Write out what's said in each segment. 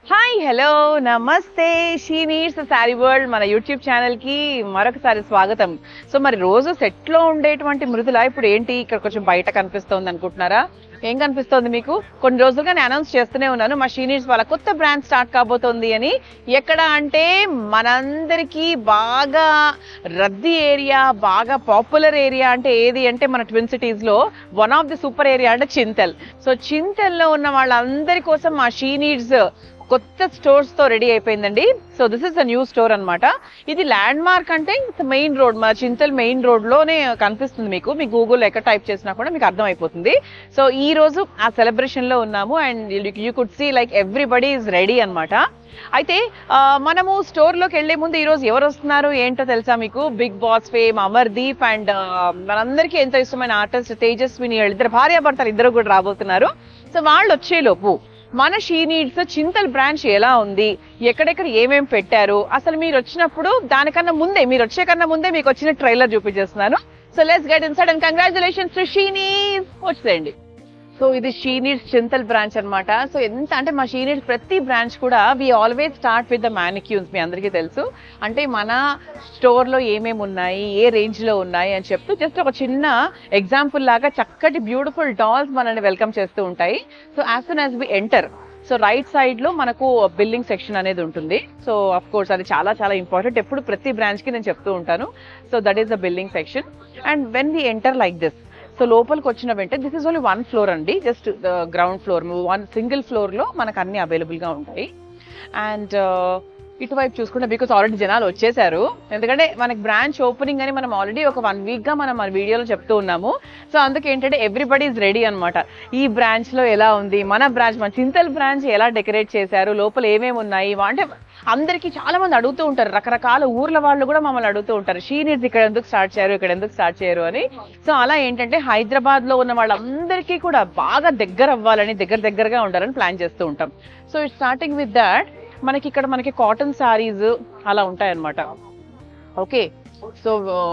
hi hello namaste she needs saree world మన YouTube channel కి మరొకసారి స్వాగతం సో మరి రోజు సెట్ లో ఉండేటువంటి మృదుల ఇప్పుడు ఏంటి ఇక్కడ కొంచెం బయట కనిపిస్తోంది అనుకుంటున్నారా ఏం కనిపిస్తోంది మీకు కొన్ని రోజులుగా నేను అనౌన్స్ చేస్తూనే ఉన్నాను మా షీ నీడ్స్ వాళ్ళ కొత్త బ్రాండ్ స్టార్ట్ కాబోతోంది అని ఎక్కడ అంటే మనందరికీ బాగా రద్దీ ఏరియా బాగా పాపులర్ ఏరియా అంటే ఏది అంటే మన ట్విన్ సిటీస్ లో one of the super area అంటే చింతల్ సో చింతల్లో ఉన్న వాళ్ళందరి కోసం మా షీ నీడ్స్ కొత్త స్టోర్స్ తో రెడీ అయిపోయిందండి so this is the new store అన్నమాట ఇది ల్యాండ్ మార్క్ అంటే మెయిన్ రోడ్ మా చింతల్ మెయిన్ రోడ్ లోనే కనిపిస్తుంది మీకు మీ గూగుల్ ఎక్కడ టైప్ చేసినా కూడా మీకు అర్థమైపోతుంది సో ఈ రోజు ఆ సెలబ్రేషన్ లో ఉన్నాము and you could see like everybody is ready అన్నమాట అయితే ఆ, మనము స్టోర్ లోకి వెళ్లే ముందు ఈ రోజు ఎవరు వస్తున్నారు ఏంటో తెలుసా మీకు Bigg Boss fame Amardeep and మనందరికీ ఎంతో ఇష్టమైన ఆర్టిస్ట్ తేజస్విని ఇద్దరు భార్యాభర్తలు ఇద్దరు కూడా రాబోతున్నారు సో వాళ్ళు వచ్చేలోపు మన షీ నీడ్స్ చింతల్ బ్రాంచ్ ఎలా ఉంది ఎక్కడెక్కడ ఏమేం పెట్టారు అసలు మీరు వచ్చినప్పుడు దానికన్నా ముందే మీరు వచ్చే కన్నా ముందే మీకు వచ్చిన ట్రైలర్ చూపించేస్తున్నాను so let's get inside and congratulations to she needs వచ్చేయండి సో ఇది షీ నీడ్స్ చింతల్ బ్రాంచ్ అన్నమాట సో ఎంత అంటే మా షీ నీడ్స్ ప్రతి బ్రాంచ్ కూడా we always start with the mannequins మీ అందరికీ తెలుసు అంటే మన స్టోర్ లో ఏమేమి ఉన్నాయి ఏ రేంజ్ లో ఉన్నాయి అని చెప్తూ జస్ట్ ఒక చిన్న ఎగ్జాంపుల్ లాగా చక్కటి బ్యూటిఫుల్ డాల్స్ మనల్ని వెల్కమ్ చేస్తూ ఉంటాయి so as soon as we enter so right side లో మనకు బిల్డింగ్ సెక్షన్ అనేది ఉంటుంది సో అఫ్ కోర్స్ అది చాలా చాలా ఇంపార్టెంట్ ఎప్పుడు ప్రతి బ్రాంచ్ కి నేను చెప్తూ ఉంటాను so that is the building section and when we enter like this so లోపలికి వచ్చిన వెంటనే this is only one floor అండి just ground floor one single floor లో మనకు అన్ని అవైలబుల్ గా ఉంటాయి అండ్ ఇటువైపు చూసుకుంటే బికాస్ ఆల్రెడీ జనాలు వచ్చేసారు ఎందుకంటే మనకి బ్రాంచ్ ఓపెనింగ్ అని మనం ఆల్రెడీ ఒక వన్ వీక్ గా మనం మన వీడియోలో చెప్తూ ఉన్నాము సో అందుకే ఏంటంటే ఎవ్రీబడి ఈజ్ రెడీ అన్నమాట ఈ బ్రాంచ్ లో ఎలా ఉంది మన బ్రాంచ్ మన చింతల్ బ్రాంచ్ ఎలా డెకరేట్ చేశారు లోపల ఏమేమి ఉన్నాయి అంటే అందరికీ చాలా మంది అడుగుతూ ఉంటారు రకరకాల ఊర్ల వాళ్ళు కూడా మమ్మల్ని అడుగుతూ ఉంటారు షీ నీడ్స్ ఇక్కడ ఎందుకు స్టార్ట్ చేయరు ఇక్కడ ఎందుకు స్టార్ట్ చేయరు అని సో అలా ఏంటంటే హైదరాబాద్ లో ఉన్న వాళ్ళందరికీ కూడా బాగా దగ్గర అవ్వాలని దగ్గర దగ్గరగా ఉండాలని ప్లాన్ చేస్తూ ఉంటాం so it starting with that మనకి ఇక్కడ మనకి కాటన్ శారీస్ అలా ఉంటాయన్నమాట ఓకే సో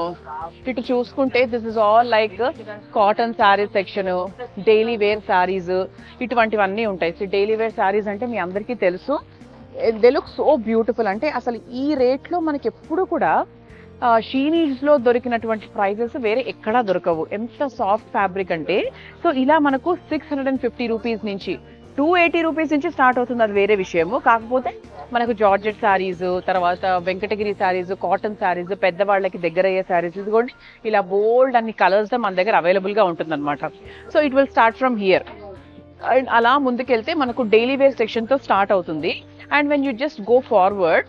ఇటు చూసుకుంటే this is all like cotton sarees section daily wear sarees ఇటువంటివన్నీ ఉంటాయి సో డైలీ వేర్ శారీస్ అంటే మీ అందరికీ తెలుసు దే లుక్ సో బ్యూటిఫుల్ అంటే అసలు ఈ రేట్లో మనకి ఎప్పుడు కూడా షీనీడ్స్ లో దొరికినటువంటి ప్రైజెస్ వేరే ఎక్కడా దొరకవు ఎంత సాఫ్ట్ ఫ్యాబ్రిక్ అంటే సో ఇలా మనకు six hundred and fifty rupees నుంచి టూ ఎయిటీ రూపీస్ నుంచి స్టార్ట్ అవుతుంది అది వేరే విషయము కాకపోతే మనకు జార్జెట్ శారీస్ తర్వాత వెంకటగిరి శారీస్ కాటన్ శారీస్ పెద్దవాళ్ళకి దగ్గర అయ్యే శారీస్ ఇదిగోండి ఇలా బోల్డ్ అన్ని కలర్స్ మన దగ్గర అవైలబుల్ గా ఉంటుంది అనమాట so it will start from here and అలా ముందుకెళ్తే మనకు డైలీ వేర్ సెక్షన్ తో స్టార్ట్ అవుతుంది and when you just go forward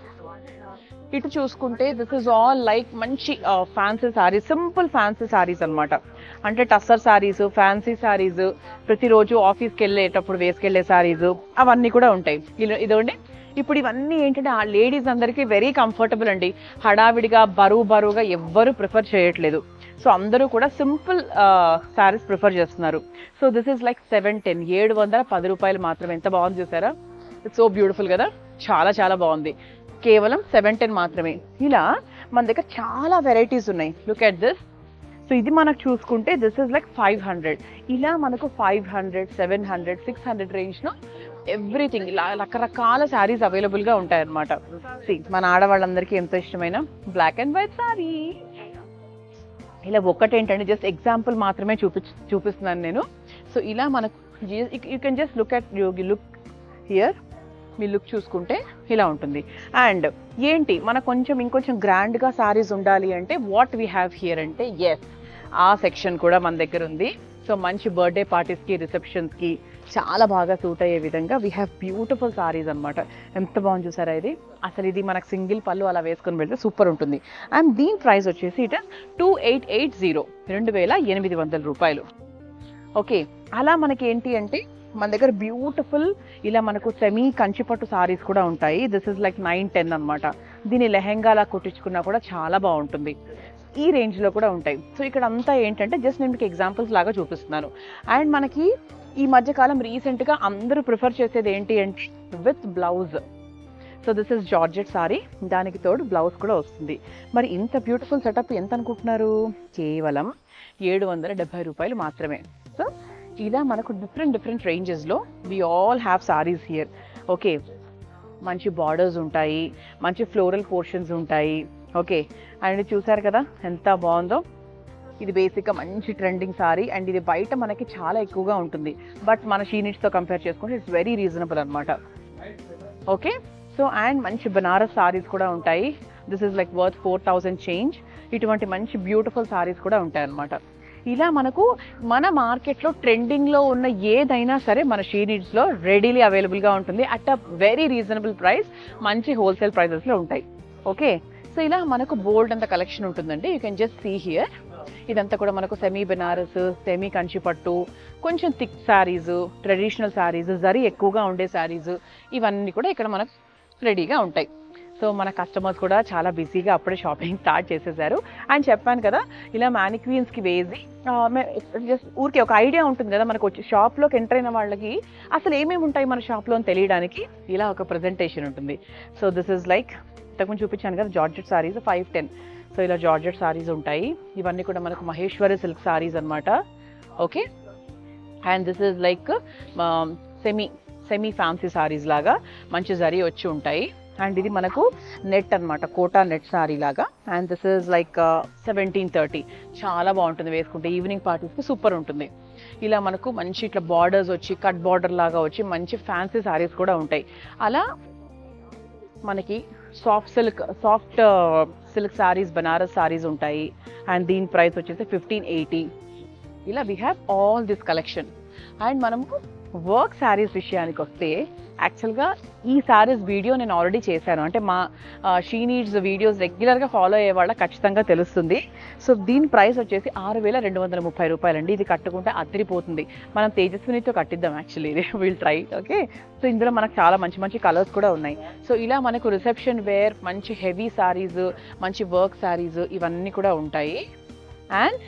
ఇటు చూసుకుంటే దిస్ ఇస్ ఆల్ లైక్ మంచి fancy sarees simple fancy sarees అన్నమాట అంటే టస్సర్ సారీస్ ఫ్యాన్సీ సారీస్ ప్రతిరోజు ఆఫీస్కి వెళ్ళేటప్పుడు వేసుకెళ్లే సారీస్ అవన్నీ కూడా ఉంటాయి ఇలా- ఇదిగోండి ఇప్పుడు ఇవన్నీ ఏంటంటే ఆ లేడీస్ అందరికీ వెరీ కంఫర్టబుల్ అండి హడావిడిగా బరువు బరువుగా ఎవ్వరు ప్రిఫర్ చేయట్లేదు సో అందరూ కూడా సింపుల్ సారీస్ ప్రిఫర్ చేస్తున్నారు so this is like seven ten ఏడు వందల పది రూపాయలు మాత్రమే ఎంత బాగుంది చూసారా ఇట్స్ సో బ్యూటిఫుల్ కదా చాలా చాలా బాగుంది కేవలం సెవెన్ టెన్ మాత్రమే ఇలా మన దగ్గర చాలా వెరైటీస్ ఉన్నాయి లుక్ ఎట్ దిస్ సో ఇది మనకు చూసుకుంటే this is like five hundred ఇలా మనకు five hundred seven hundred six hundred రేంజ్లో ఎవ్రీథింగ్ ఇలా రకరకాల శారీస్ అవైలబుల్గా ఉంటాయన్నమాట See, మన ఆడవాళ్ళందరికీ ఎంతో ఇష్టమైన బ్లాక్ అండ్ వైట్ శారీ ఇలా ఒక్కటేంటంటే జస్ట్ ఎగ్జాంపుల్ మాత్రమే చూపి చూపిస్తున్నాను నేను సో ఇలా మనకు you can just look at you look here మీ లుక్ చూసుకుంటే ఇలా ఉంటుంది అండ్ ఏంటి మన కొంచెం ఇంకొంచెం గ్రాండ్గా సారీస్ ఉండాలి అంటే వాట్ వీ హ్యావ్ హియర్ అంటే ఎస్ ఆ సెక్షన్ కూడా మన దగ్గర ఉంది సో మంచి బర్త్డే పార్టీస్కి రిసెప్షన్స్కి చాలా బాగా సూట్ అయ్యే విధంగా వీ హ్యావ్ బ్యూటిఫుల్ సారీస్ అన్నమాట ఎంత బాగుంది చూసారా ఇది అసలు ఇది మనకు సింగిల్ పళ్ళు అలా వేసుకొని వెళ్తే సూపర్ ఉంటుంది అండ్ దీని ప్రైస్ వచ్చేసి it two eight eight zero రెండు వేల ఎనిమిది వందల రూపాయలు ఓకే అలా మనకి ఏంటి అంటే మన దగ్గర బ్యూటిఫుల్ ఇలా మనకు సెమీ కంచిపట్టు సారీస్ కూడా ఉంటాయి this is like nine ten అనమాట దీని లెహెంగాలా కుట్టించుకున్నా కూడా చాలా బాగుంటుంది ఈ రేంజ్లో కూడా ఉంటాయి సో ఇక్కడ అంతా ఏంటంటే జస్ట్ నేను మీకు ఎగ్జాంపుల్స్ లాగా చూపిస్తున్నాను అండ్ మనకి ఈ మధ్యకాలం రీసెంట్గా అందరూ ప్రిఫర్ చేసేది ఏంటి అంటే with blouse so this is georgette sari దానికి తోడు బ్లౌజ్ కూడా వస్తుంది మరి ఇంత బ్యూటిఫుల్ సెటప్ ఎంత అనుకుంటున్నారు కేవలం ఏడు వందల డెబ్బై రూపాయలు మాత్రమే సో ఇలా మనకు డిఫరెంట్ డిఫరెంట్ రేంజెస్లో we all have saris here okay మంచి బార్డర్స్ ఉంటాయి మంచి ఫ్లోరల్ పోర్షన్స్ ఉంటాయి ఓకే అండ్ చూసారు కదా ఎంత బాగుందో ఇది బేసిక్గా మంచి ట్రెండింగ్ సారీ అండ్ ఇది బయట మనకి చాలా ఎక్కువగా ఉంటుంది బట్ మన షీనిట్స్తో కంపేర్ చేసుకుంటే ఇట్స్ వెరీ రీజనబుల్ అనమాట ఓకే సో అండ్ మంచి బనారస్ సారీస్ కూడా ఉంటాయి this is like worth four thousand change ఇటువంటి మంచి బ్యూటిఫుల్ సారీస్ కూడా ఉంటాయి అన్నమాట ఇలా మనకు మన మార్కెట్లో ట్రెండింగ్లో ఉన్న ఏదైనా సరే మన షీ నీడ్స్లో రెడీలీ అవైలబుల్గా ఉంటుంది at a very reasonable price మంచి హోల్సేల్ ప్రైజెస్లో ఉంటాయి ఓకే సో ఇలా మనకు బోల్డ్ అంత కలెక్షన్ ఉంటుందండి you can just see here ఇదంతా కూడా మనకు సెమీ బెనారస్ సెమీ కంచిపట్టు కొంచెం థిక్ శారీస్ ట్రెడిషనల్ శారీస్ జరీ ఎక్కువగా ఉండే శారీస్ ఇవన్నీ కూడా ఇక్కడ మనకు రెడీగా ఉంటాయి సో మన కస్టమర్స్ కూడా చాలా బిజీగా అప్పుడే షాపింగ్ స్టార్ట్ చేసేసారు అని చెప్పాను కదా ఇలా మ్యానిక్వీన్స్కి వేసి జస్ట్ ఊరికే ఒక ఐడియా ఉంటుంది కదా మనకు వచ్చి షాప్లోకి ఎంటర్ అయిన వాళ్ళకి అసలు ఏమేమి ఉంటాయి మన షాప్లో అని తెలియడానికి ఇలా ఒక ప్రజెంటేషన్ ఉంటుంది సో దిస్ ఇస్ లైక్ ఇంతకుముందు చూపించాను కదా georgette saris five ten so ఇలా జార్జెట్ సారీస్ ఉంటాయి ఇవన్నీ కూడా మనకు మహేశ్వరి సిల్క్ సారీస్ అన్నమాట okay and this is like semi semi fancy saris లాగా మంచి జరీ వచ్చి ఉంటాయి అండ్ ఇది మనకు నెట్ అన్నమాట కోటా నెట్ సారీ లాగా and this is like seventeen thirty చాలా బాగుంటుంది వేసుకుంటే ఈవినింగ్ పార్టీస్కి సూపర్ ఉంటుంది ఇలా మనకు మంచి ఇట్లా బార్డర్స్ వచ్చి కట్ బార్డర్ లాగా వచ్చి మంచి ఫ్యాన్సీ సారీస్ కూడా ఉంటాయి అలా మనకి soft silk soft silk saris Banaras saris ఉంటాయి అండ్ దీని ప్రైస్ వచ్చేసి ఫిఫ్టీన్ ఎయిటీ ఇలా we have all this collection and మనము వర్క్ శారీస్ విషయానికి వస్తే యాక్చువల్గా ఈ శారీస్ వీడియో నేను ఆల్రెడీ చేశాను అంటే మా షీ నీడ్స్ వీడియోస్ రెగ్యులర్గా ఫాలో అయ్యే వాళ్ళ ఖచ్చితంగా తెలుస్తుంది సో దీని ప్రైస్ వచ్చేసి ఆరు వేల రెండు వందల ముప్పై రూపాయలండి ఇది కట్టుకుంటే అదిరిపోతుంది మనం తేజస్వినితో కట్టిద్దాం యాక్చువల్లీ ఇది విల్ ట్రై ఓకే సో ఇందులో మనకు చాలా మంచి మంచి కలర్స్ కూడా ఉన్నాయి సో ఇలా మనకు రిసెప్షన్ వేర్ మంచి హెవీ శారీస్ మంచి వర్క్ శారీస్ ఇవన్నీ కూడా ఉంటాయి అండ్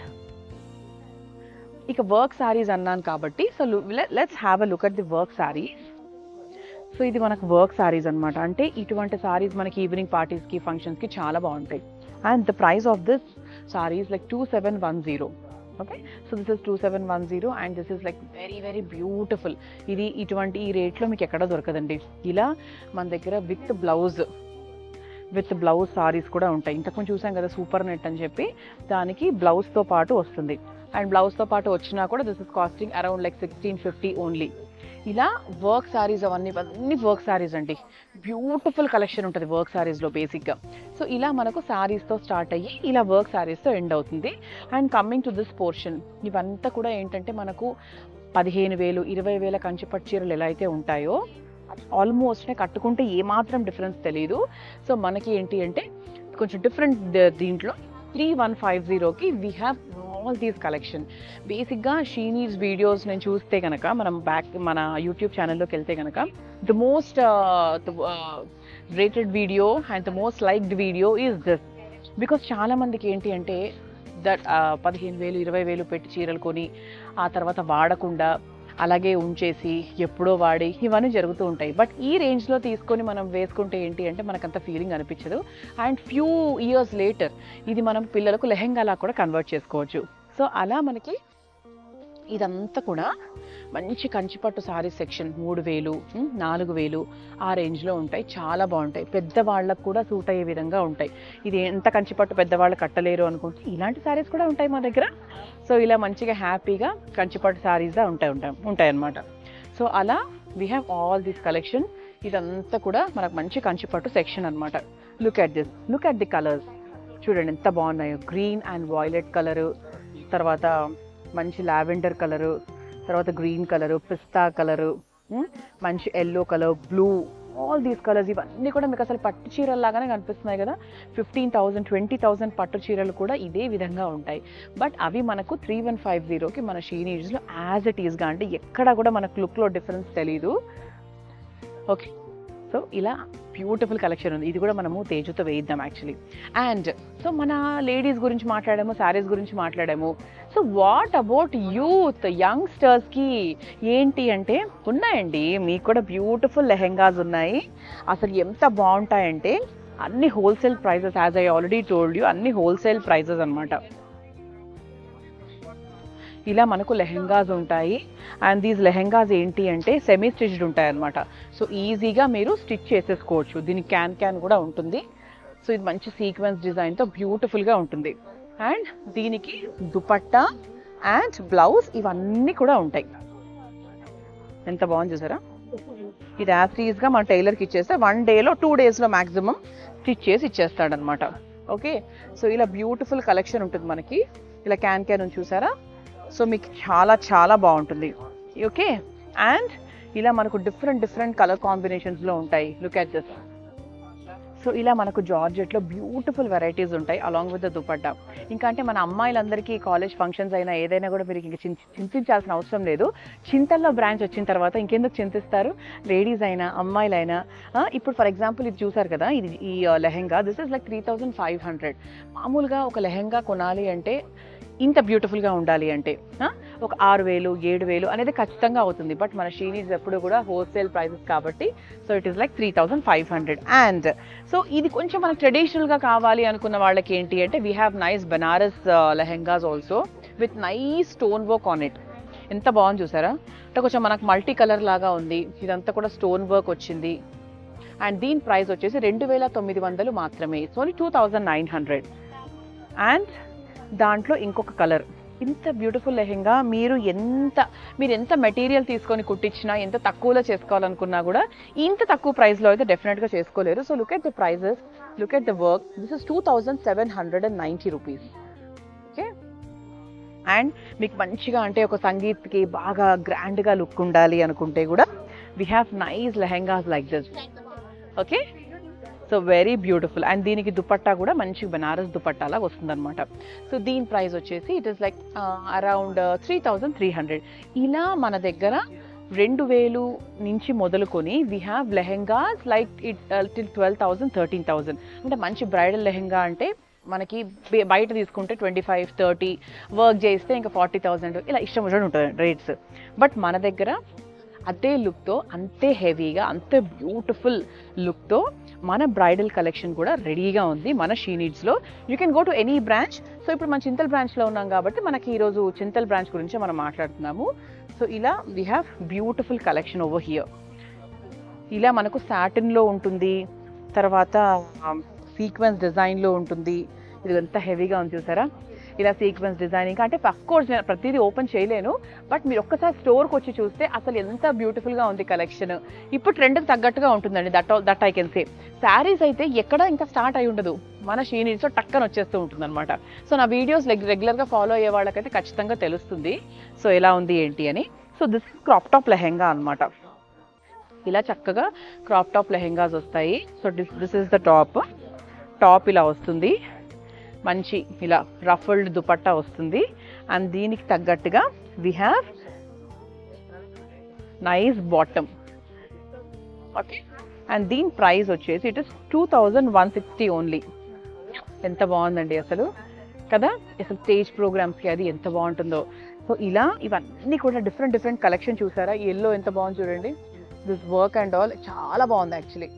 ఇక వర్క్ శారీస్ అన్నాను కాబట్టి so let's have a look at the work saris so ఇది మనకు వర్క్ శారీస్ అన్నమాట అంటే ఇటువంటి శారీస్ మనకి ఈవినింగ్ పార్టీస్కి ఫంక్షన్స్కి చాలా బాగుంటాయి and the price of this saris like two seven one zero okay so this is two seven one zero and this is like very very beautiful ఇది ఇటువంటి ఈ రేట్లో మీకు ఎక్కడ దొరకదండి ఇలా మన దగ్గర with blouse with blouse saris కూడా ఉంటాయి ఇంతకుముందు చూసాం కదా సూపర్ నెట్ అని చెప్పి దానికి బ్లౌజ్తో పాటు వస్తుంది అండ్ బ్లౌజ్తో పాటు వచ్చినా కూడా this is costing around like sixteen fifty only ఇలా వర్క్ శారీస్ అవన్నీ అన్ని వర్క్ శారీస్ అండి బ్యూటిఫుల్ కలెక్షన్ ఉంటుంది వర్క్ శారీస్లో బేసిక్గా సో ఇలా మనకు శారీస్తో స్టార్ట్ అయ్యి ఇలా వర్క్ శారీస్తో ఎండ్ అవుతుంది and coming to this portion ఇవంతా కూడా ఏంటంటే మనకు పదిహేను వేలు ఇరవై వేల కంచిపట్టు చీరలు ఎలా అయితే ఉంటాయో ఆల్మోస్ట్ కట్టుకుంటే ఏమాత్రం డిఫరెన్స్ తెలియదు సో మనకి ఏంటి అంటే కొంచెం డిఫరెంట్ దీంట్లో త్రీ వన్ ఫైవ్ జీరోకి we have all these collection బేసిక్గా షీ నీడ్స్ వీడియోస్ నేను చూస్తే కనుక మనం బ్యాక్ మన యూట్యూబ్ ఛానల్లోకి వెళ్తే కనుక the most rated video and the most liked video is this because చాలా మందికి ఏంటి అంటే దట్ పదిహేను వేలు ఇరవై వేలు పెట్టి చీరలు కొని ఆ తర్వాత వాడకుండా అలాగే ఉంచేసి ఎప్పుడో వాడి ఇవన్నీ జరుగుతూ ఉంటాయి బట్ ఈ రేంజ్లో తీసుకొని మనం వేసుకుంటే ఏంటి అంటే మనకంత ఫీలింగ్ అనిపించదు అండ్ ఫ్యూ ఇయర్స్ లేటర్ ఇది మనం పిల్లలకు లెహెంగాలా కూడా కన్వర్ట్ చేసుకోవచ్చు సో అలా మనకి ఇదంతా కూడా మంచి కంచిపట్టు సారీ సెక్షన్ మూడు వేలు ఉమ్, నాలుగు వేలు ఆ రేంజ్లో ఉంటాయి చాలా బాగుంటాయి పెద్దవాళ్ళకు కూడా సూట్ అయ్యే విధంగా ఉంటాయి ఇది ఎంత కంచిపట్టు పెద్దవాళ్ళు కట్టలేరు అనుకుంటే ఇలాంటి సారీస్ కూడా ఉంటాయి మా దగ్గర సో ఇలా మంచిగా హ్యాపీగా కంచిపట్టు సారీస్ ఉంటాయి ఉంటాయి ఉంటాయి అన్నమాట సో అలా we have all this collection ఇదంతా కూడా మనకు మంచి కంచిపట్టు సెక్షన్ అన్నమాట look at this look at the colours చూడండి ఎంత బాగున్నాయో గ్రీన్ అండ్ వాయిలెట్ కలరు తర్వాత మంచి లావెండర్ కలరు తర్వాత గ్రీన్ కలరు పిస్తా కలరు మంచి yellow colour blue all these colours ఇవన్నీ కూడా మీకు అసలు పట్టు చీరలు లాగానే కనిపిస్తున్నాయి కదా ఫిఫ్టీన్ థౌసండ్ ట్వంటీ థౌసండ్ పట్టు చీరలు కూడా ఇదే విధంగా ఉంటాయి బట్ అవి మనకు త్రీ వన్ ఫైవ్ జీరోకి మన షీనీడ్స్లో యాజ్ ఇట్ ఈస్గా అంటే ఎక్కడా కూడా మనకు లుక్లో డిఫరెన్స్ తెలీదు ఓకే సో ఇలా బ్యూటిఫుల్ కలెక్షన్ ఉంది ఇది కూడా మనము తేజుతో వేయిద్దాం యాక్చువల్లీ అండ్ సో మన లేడీస్ గురించి మాట్లాడాము శారీస్ గురించి మాట్లాడాము సో వాట్ అబౌట్ యూత్ యంగ్స్టర్స్కి ఏంటి అంటే ఉన్నాయండి మీకు కూడా బ్యూటిఫుల్ లెహెంగాస్ ఉన్నాయి అసలు ఎంత బాగుంటాయంటే అన్ని wholesale prices as I already told you అన్ని హోల్సేల్ ప్రైజెస్ అన్నమాట ఇలా మనకు లెహెంగాస్ ఉంటాయి అండ్ దీస్ లెహెంగాస్ ఏంటి అంటే సెమీ స్టిచ్డ్ ఉంటాయి అనమాట సో ఈజీగా మీరు స్టిచ్ చేసేసుకోవచ్చు దీనికి క్యాన్ క్యాన్ కూడా ఉంటుంది సో ఇది మంచి సీక్వెన్స్ డిజైన్తో బ్యూటిఫుల్గా ఉంటుంది అండ్ దీనికి దుపట్టా అండ్ బ్లౌజ్ ఇవన్నీ కూడా ఉంటాయి ఎంత బాగుంది చూసారా ఇది యాజ్ గా మన టైలర్కి ఇచ్చేస్తే వన్ డేలో టూ డేస్లో మ్యాక్సిమం స్టిచ్ చేసి ఇచ్చేస్తాడనమాట ఓకే సో ఇలా బ్యూటిఫుల్ కలెక్షన్ ఉంటుంది మనకి ఇలా క్యాన్ క్యాన్ ఉంది చూసారా సో మీకు చాలా చాలా బాగుంటుంది ఓకే అండ్ ఇలా మనకు డిఫరెంట్ డిఫరెంట్ కలర్ కాంబినేషన్స్లో ఉంటాయి లుక్ అట్ దిస్ సో ఇలా మనకు జార్జెట్లో బ్యూటిఫుల్ వెరైటీస్ ఉంటాయి అలాంగ్ విత్ ద దుపట్టా ఇంకా అంటే మన అమ్మాయిలందరికీ కాలేజ్ ఫంక్షన్స్ అయినా ఏదైనా కూడా మీరు ఇంకా చింత- చింతించాల్సిన అవసరం లేదు చింతల్లో బ్రాంచ్ వచ్చిన తర్వాత ఇంకెందుకు చింతిస్తారు లేడీస్ అయినా అమ్మాయిలైనా ఆ, ఇప్పుడు ఫర్ ఎగ్జాంపుల్ ఇది చూసారు కదా ఇది ఈ lehenga this is like three thousand five hundred మామూలుగా ఒక లెహెంగా కొనాలి అంటే ఇంత బ్యూటిఫుల్గా ఉండాలి అంటే ఆ, ఒక ఆరు వేలు ఏడు వేలు అనేది ఖచ్చితంగా అవుతుంది బట్ మన షీనీస్ ఎప్పుడు కూడా హోల్సేల్ ప్రైసెస్ కాబట్టి so it is like three thousand five hundred and so ఇది కొంచెం మనకు ట్రెడిషనల్గా కావాలి అనుకున్న వాళ్ళకి ఏంటి అంటే we have nice Banaras lehengas also with nice stone work on it ఎంత బాగుంది చూసారా అంటే కొంచెం మనకు మల్టీ కలర్ లాగా ఉంది ఇదంతా కూడా స్టోన్ వర్క్ వచ్చింది అండ్ దీని ప్రైస్ వచ్చేసి రెండు వేల తొమ్మిది వందలు మాత్రమే it's only two thousand nine hundred and దాంట్లో ఇంకొక కలర్ ఇంత బ్యూటిఫుల్ లెహెంగా మీరు ఎంత మీరు ఎంత మెటీరియల్ తీసుకొని కుట్టించినా ఎంత తక్కువలో చేసుకోవాలనుకున్నా కూడా ఇంత తక్కువ ప్రైస్లో అయితే డెఫినెట్గా చేసుకోలేరు so look at the prices look at the work this is two thousand seven hundred and ninety rupees okay and మీకు మంచిగా అంటే ఒక సంగీత్కి బాగా గ్రాండ్గా లుక్ ఉండాలి అనుకుంటే కూడా we have nice lehengas like this okay so very beautiful and దీనికి దుపట్టా కూడా మంచి బనారస్ దుపట్టా లాగా వస్తుంది అనమాట సో దీని ప్రైస్ వచ్చేసి it is like around three thousand three hundred ఇలా మన దగ్గర రెండు వేలు నుంచి మొదలుకొని we have lehengas like it till twelve thousand thirteen thousand అంటే మంచి బ్రైడల్ లెహెంగా అంటే మనకి బే- బయట తీసుకుంటే ట్వంటీ ఫైవ్ థర్టీ వర్క్ చేస్తే ఇంకా ఫార్టీ థౌజండ్ ఇలా ఇష్టం వచ్చినట్టు ఉంటుంది రేట్స్ బట్ మన దగ్గర అదే లుక్తో అంతే హెవీగా అంతే బ్యూటిఫుల్ లుక్తో మన బ్రైడల్ కలెక్షన్ కూడా రెడీగా ఉంది మన షీ నీడ్స్లో you can go to any branch so ఇప్పుడు మన చింతల్ బ్రాంచ్లో ఉన్నాం కాబట్టి మనకి ఈరోజు చింతల్ బ్రాంచ్ గురించి మనం మాట్లాడుతున్నాము సో ఇలా we have beautiful collection over here ఇలా మనకు సాటిన్లో ఉంటుంది తర్వాత సీక్వెన్స్ డిజైన్లో ఉంటుంది ఇది ఎంత హెవీగా ఉంది చూసారా ఇలా సీక్వెన్స్ డిజైనింగ్ అంటే అఫ్ కోర్స్ నేను ప్రతిదీ ఓపెన్ చేయలేను బట్ మీరు ఒక్కసారి స్టోర్కి వచ్చి చూస్తే అసలు ఎంత బ్యూటిఫుల్గా ఉంది కలెక్షన్ ఇప్పుడు ట్రెండ్కి తగ్గట్టుగా ఉంటుందండి that that I can say saris అయితే ఎక్కడ ఇంకా స్టార్ట్ అయి ఉండదు మన షీ నీడ్స్లో టక్కన వచ్చేస్తూ ఉంటుంది అనమాట సో నా వీడియోస్ రెగ్యులర్గా ఫాలో అయ్యే వాళ్ళకైతే ఖచ్చితంగా తెలుస్తుంది సో ఎలా ఉంది ఏంటి అని so this crop top lehenga అనమాట ఇలా చక్కగా క్రాప్ టాప్ లెహెంగాస్ వస్తాయి so this this is the top top ఇలా వస్తుంది మంచి ఇలా రఫల్డ్ దుపట్టా వస్తుంది అండ్ దీనికి తగ్గట్టుగా we have nice bottom okay and దీని ప్రైస్ వచ్చేసి it is two thousand one sixty only ఎంత బాగుందండి అసలు కదా అసలు స్టేజ్ ప్రోగ్రామ్స్కి అది ఎంత బాగుంటుందో సో ఇలా ఇవన్నీ కూడా డిఫరెంట్ డిఫరెంట్ కలెక్షన్ చూసారా ఈ ఎల్లో ఎంత బాగుంది చూడండి దిస్ వర్క్ అండ్ ఆల్ చాలా బాగుంది యాక్చువల్లీ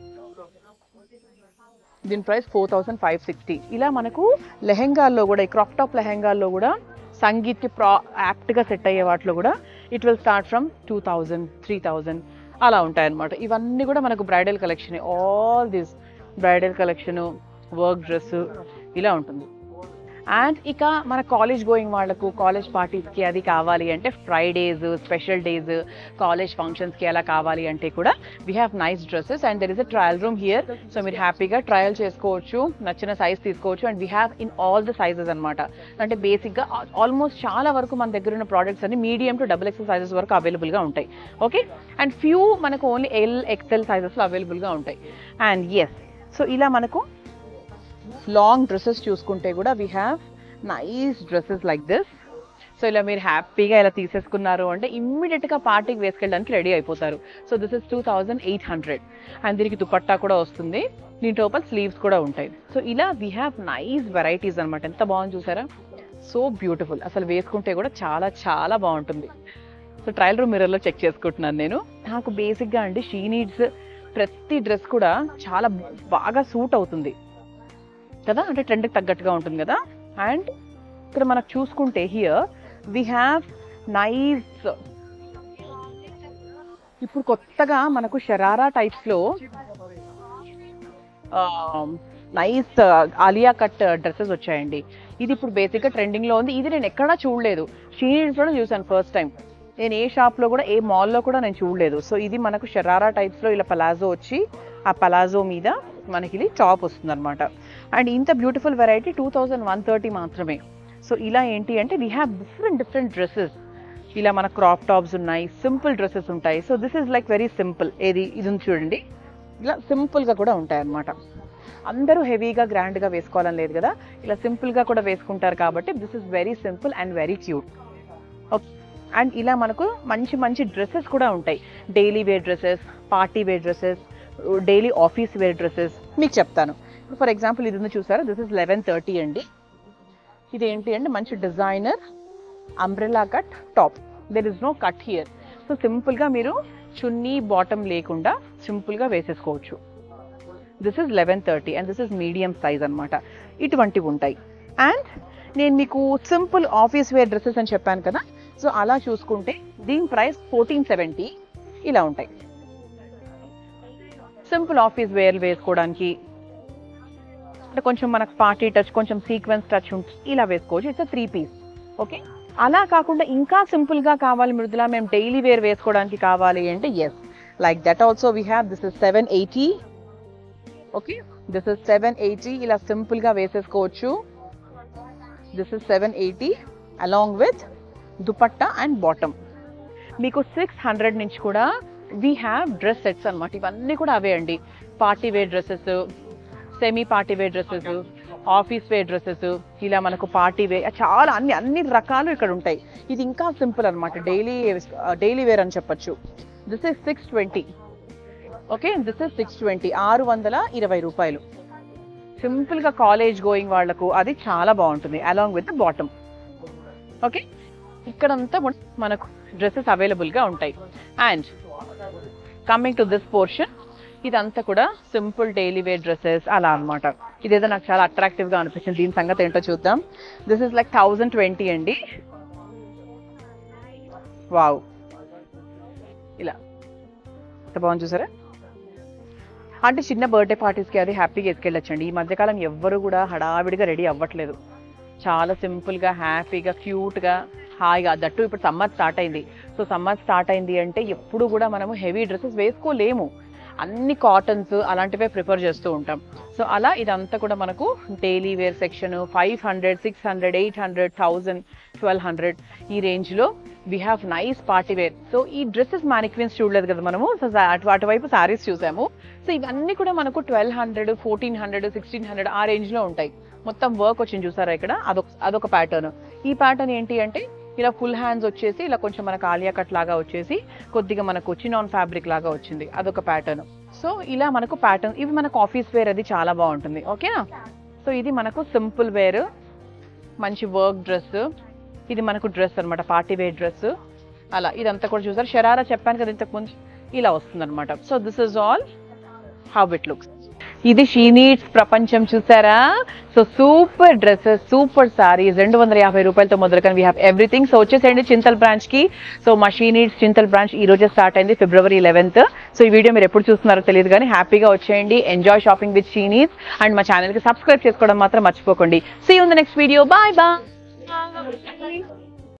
దీని price four thousand five sixty ఇలా మనకు లెహెంగాల్లో కూడా ఈ క్రాప్ టాప్ లెహెంగాల్లో కూడా సంగీత్కి ప్రా యాప్ట్గా సెట్ అయ్యే వాటిలో కూడా it will start from two thousand three thousand అలా ఉంటాయన్నమాట ఇవన్నీ కూడా మనకు bridal collection all this bridal collection work dress ఇలా ఉంటుంది అండ్ ఇక మన కాలేజ్ గోయింగ్ వాళ్ళకు కాలేజ్ పార్టీస్కి అది కావాలి అంటే ఫ్రైడేస్ స్పెషల్ డేస్ కాలేజ్ ఫంక్షన్స్కి అలా కావాలి అంటే కూడా we have nice dresses and there is a trial room here so మీరు హ్యాపీగా ట్రయల్ చేసుకోవచ్చు నచ్చిన సైజ్ తీసుకోవచ్చు and we have in all the sizes అనమాట అంటే బేసిక్గా ఆల్మోస్ట్ చాలా వరకు మన దగ్గర ఉన్న ప్రోడక్ట్స్ అన్ని medium to double XL sizes వరకు అవైలబుల్గా ఉంటాయి ఓకే అండ్ ఫ్యూ మనకు ఓన్లీ ఎల్ ఎక్సెల్ సైజెస్లో అవైలబుల్గా ఉంటాయి అండ్ ఎస్ సో ఇలా మనకు లాంగ్ డ్రెస్సెస్ చూసుకుంటే కూడా we have nice dresses like this so ఇలా మీరు హ్యాపీగా ఇలా తీసేసుకున్నారు అంటే ఇమ్మీడియట్గా పార్టీకి వేసుకెళ్ళడానికి రెడీ అయిపోతారు so this is two thousand eight hundred and దీనికి దుపట్టా కూడా వస్తుంది దీని లోపల స్లీవ్స్ కూడా ఉంటాయి సో ఇలా వీ హ్యావ్ నైస్ వెరైటీస్ అనమాట ఎంత బాగుంది చూసారా సో బ్యూటిఫుల్ అసలు వేసుకుంటే కూడా చాలా చాలా బాగుంటుంది సో ట్రయల్ రూమ్ మిర్రర్లో చెక్ చేసుకుంటున్నాను నేను నాకు బేసిక్గా అండి షీ నీడ్స్ ప్రతి డ్రెస్ కూడా చాలా బాగా సూట్ అవుతుంది కదా అంటే ట్రెండ్కి తగ్గట్టుగా ఉంటుంది కదా అండ్ ఇక్కడ మనకు చూసుకుంటే హియర్ వీ హ్యావ్ నైస్ ఇప్పుడు కొత్తగా మనకు షరారా టైప్స్లో నైస్ ఆలియా కట్ డ్రెస్సెస్ వచ్చాయండి ఇది ఇప్పుడు బేసిక్గా ట్రెండింగ్లో ఉంది ఇది నేను ఎక్కడా చూడలేదు షీనీడ్స్లో చూసాను ఫస్ట్ టైం నేను ఏ షాప్లో కూడా ఏ మాల్లో కూడా నేను చూడలేదు సో ఇది మనకు షరారా టైప్స్లో ఇలా పలాజో వచ్చి ఆ పలాజో మీద మనకి ఇది టాప్ వస్తుంది అనమాట అండ్ ఇంత beautiful variety two thousand one thirty మాత్రమే సో ఇలా ఏంటి అంటే we have different different dresses ఇలా మన క్రాప్ టాప్స్ ఉన్నాయి సింపుల్ డ్రెస్సెస్ ఉంటాయి so this is like very simple ఏది ఇది ఉంది చూడండి ఇలా సింపుల్గా కూడా ఉంటాయి అన్నమాట అందరూ హెవీగా గ్రాండ్గా వేసుకోవాలని లేదు కదా ఇలా సింపుల్గా కూడా వేసుకుంటారు కాబట్టి this is very simple and very cute and ఇలా మనకు మంచి మంచి డ్రెస్సెస్ కూడా ఉంటాయి daily wear dresses party wear dresses daily office wear dresses మీకు చెప్తాను ఫర్ ఎగ్జాంపుల్ ఇది ఉంది చూసారా దిస్ ఇస్ లెవెన్ థర్టీ అండి ఇది ఏంటి అంటే మంచి designer umbrella cut top there is no cut here so సింపుల్గా మీరు చున్నీ బాటమ్ లేకుండా సింపుల్గా వేసేసుకోవచ్చు this is eleven thirty and this is medium size అనమాట ఇటువంటివి ఉంటాయి అండ్ నేను మీకు సింపుల్ ఆఫీస్ వేర్ డ్రెస్సెస్ అని చెప్పాను కదా సో అలా చూసుకుంటే దీని ప్రైస్ ఫోర్టీన్ సెవెంటీ ఇలా ఉంటాయి సింపుల్ ఆఫీస్ వేర్ వేసుకోవడానికి అంటే కొంచెం మనకు పార్టీ టచ్ కొంచెం సీక్వెన్స్ టచ్ ఉంటుంది ఇలా వేసుకోవచ్చు ఇట్స్ త్రీ పీస్ ఓకే అలా కాకుండా ఇంకా సింపుల్గా కావాలి మృదులా మేము డైలీ వేర్ వేసుకోవడానికి కావాలి అంటే yes like that also we have this is seven eighty okay this is seven eighty ఇలా సింపుల్గా వేసేసుకోవచ్చు this is seven eighty along with dupatta and bottom మీకు సిక్స్ హండ్రెడ్ నుంచి కూడా వీ హ్యావ్ డ్రెస్ సెట్స్ అనమాట ఇవన్నీ కూడా అవే అండి party wear dresses semi party wear dresses office wear dresses ఇలా మనకు పార్టీ వేర్ చాలా అన్ని అన్ని రకాలు ఇక్కడ ఉంటాయి ఇది ఇంకా సింపుల్ అనమాట డైలీ డైలీ వేర్ అని చెప్పొచ్చు this is six twenty okay this is six twenty ఆరు వందల ఇరవై రూపాయలు సింపుల్గా కాలేజ్ గోయింగ్ వాళ్లకు అది చాలా బాగుంటుంది అలాంగ్ విత్ బాటమ్ ఓకే ఇక్కడంతా మన- మనకు డ్రెస్సెస్ అవైలబుల్గా ఉంటాయి and coming to this portion ఇదంతా కూడా సింపుల్ డైలీ వేర్ డ్రెస్సెస్ అలా అన్నమాట ఇదేదో నాకు చాలా అట్రాక్టివ్గా అనిపించింది దీని సంగతి ఏంటో చూద్దాం this is like thousand twenty అండి వావ్ ఇలా ఎంత బాగుంది చూసారా అంటే చిన్న బర్త్డే పార్టీస్కి అది హ్యాపీగా వేసుకెళ్ళొచ్చండి ఈ మధ్యకాలం ఎవ్వరు కూడా హడావిడిగా రెడీ అవ్వట్లేదు చాలా సింపుల్గా హ్యాపీగా క్యూట్గా హాయిగా దట్టు ఇప్పుడు సమ్మర్ స్టార్ట్ అయింది సో సమ్మర్ స్టార్ట్ అయింది అంటే ఎప్పుడు కూడా మనము హెవీ డ్రెస్సెస్ వేసుకోలేము అన్ని కాటన్స్ అలాంటివే ప్రిఫర్ చేస్తూ ఉంటాం సో అలా ఇదంతా కూడా మనకు daily wear section five hundred six hundred eight hundred thousand twelve hundred ఈ రేంజ్లో we have nice party wear so ఈ డ్రెస్సెస్ మ్యానిక్విన్స్ చూడలేదు కదా మనము సో అటు అటువైపు సారీస్ చూసాము సో ఇవన్నీ కూడా మనకు twelve hundred fourteen hundred sixteen hundred ఆ రేంజ్లో ఉంటాయి మొత్తం వర్క్ వచ్చింది చూసారా ఇక్కడ అదొక అదొక ప్యాటర్న్ ఈ ప్యాటర్న్ ఏంటి అంటే ఇలా ఫుల్ హ్యాండ్స్ వచ్చేసి ఇలా కొంచెం మనకు ఆలియా కట్ లాగా వచ్చేసి కొద్దిగా మనకు చినాన్ ఫ్యాబ్రిక్ లాగా వచ్చింది అదొక ప్యాటర్న్ సో ఇలా మనకు ప్యాటర్న్ ఇవి మనకు ఆఫీస్ వేర్ అది చాలా బాగుంటుంది ఓకేనా సో ఇది మనకు సింపుల్ వేర్ మంచి వర్క్ డ్రెస్ ఇది మనకు డ్రెస్ అన్నమాట పార్టీ వేర్ డ్రెస్ అలా ఇదంతా కూడా చూసారు షరారా చెప్పాను కదా ఇంతకు ముందు ఇలా వస్తుంది అనమాట so this is all how it looks ఇది షీ నీడ్స్ ప్రపంచం చూసారా so super dresses super saris రెండు వందల యాభై రూపాయలతో మొదలుకొని వీ హ్యావ్ ఎవ్రీథింగ్ సో వచ్చేసేయండి చింతల్ బ్రాంచ్ కి సో మా షీ నీడ్స్ చింతల్ బ్రాంచ్ ఈ రోజే స్టార్ట్ అయింది ఫిబ్రవరి లెవెన్త్ సో ఈ వీడియో మీరు ఎప్పుడు చూస్తున్నారో తెలియదు కానీ హ్యాపీగా వచ్చేయండి enjoy shopping with She Needs and మా ఛానల్ కి సబ్స్క్రైబ్ చేసుకోవడం మాత్రం మర్చిపోకండి సీ ఉంది నెక్స్ట్ వీడియో బాయ్ బాయ్